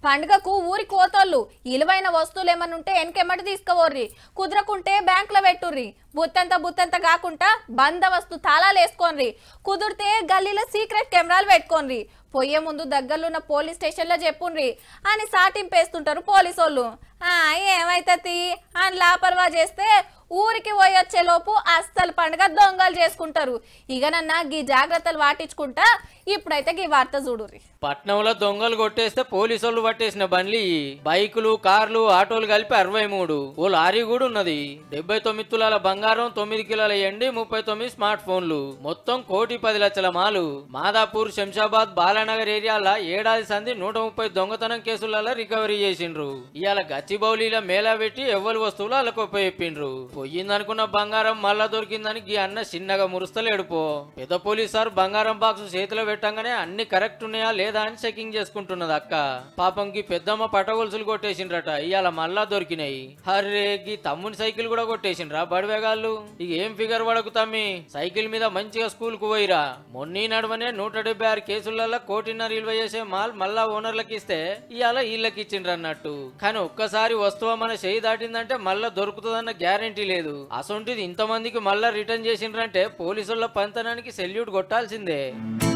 పండుగకు ఊరి కోతోళ్ళు ఇలువైన వస్తువులు ఏమన్నా ఉంటే వెనకెమ్మటి తీసుకుపోర్రి కుదరకుంటే బ్యాంకులో పెట్టుర్రి బుత్తంత బుత్తంత కాకుండా బందవస్తు తాళాలు వేసుకోన్రి కుదిరితే గల్లీలో సీక్రెట్ కెమెరాలు పెట్టుకోన్రి పోయే ముందు దగ్గరలో ఉన్న పోలీస్ స్టేషన్లో చెప్పుండ్రి అని సాటింపేస్తుంటారు పోలీసు వాళ్ళు ఏమైతుంది అని లాపర్వా చేస్తే ఊరికి పోయొచ్చే లోపు అస్సలు పండుగ దొంగలు చేసుకుంటారు ఇక నన్న గీ జాగ్రత్తలు పాటించుకుంటా ఇప్పుడైతే గీ వార్త చూడుర్రి పట్నంలో దొంగలు కొట్టేస్తే పోలీసు పట్టేసిన బండ్లు ఇయ్యి. బైకులు కార్లు ఆటోలు కలిపి అరవై మూడు ఓ లారీ కూడా ఉన్నది డెబ్బై తొమ్మిది తులాల బంగారం తొమ్మిది కిలోల ఎండి ముప్పై తొమ్మిది స్మార్ట్ ఫోన్లు మొత్తం కోటి పది లక్షల మాలు మాదాపూర్ శంషాబాద్ బాలానగర్ ఏరియాల ఏడాది సంధి నూట ముప్పై దొంగతనం కేసులలో రికవరీ చేసిండ్రు ఇవాళ గచ్చిబౌలీల మేళా పెట్టి ఎవ్వరి వస్తువులు వాళ్ళకు ఉపయోగిండ్రు పోయిందనుకున్న బంగారం మళ్ళా దొరికిందని గీ అన్న చిన్నగా మురుస్తలేడు పో పెద్ద పోలీస్ సార్ బంగారం బాక్స్ చేతిలో పెట్టంగానే అన్ని కరెక్ట్ ఉన్నాయా లేదా అని చెకింగ్ చేసుకుంటున్నది అక్క పాపం గీ పెద్దమ్మ పట్టగొలుసులు కొట్టేసిండ్రట ఇవాళ మళ్ళా దొరికినాయి హర్రే గీ తమ్ముని సైకిల్ కూడా కొట్టేసిండ్రా బడివేగాళ్ళు ఇక ఏం ఫిగర్ పడకు తమ్మి సైకిల్ మీద మంచిగా స్కూల్ కు పోయిరా మొన్నీ నడవనే నూట డెబ్బై ఆరు కేసులలో కోటిన్నర ఇల్వ చేసే మాల్ మళ్ళా ఓనర్లకి ఇస్తే ఇవాళ వీళ్ళకి ఇచ్చిండ్రు అన్నట్టు కానీ ఒక్కసారి వస్తువు మన చేయి దాటిందంటే మళ్ళా దొరుకుతుందన్న గ్యారంటీ లేదు అసొంటిది ఇంతమందికి మళ్ళా రిటర్న్ చేసిండ్రంటే పోలీసుల పంతనానికి సెల్యూట్ కొట్టాల్సిందే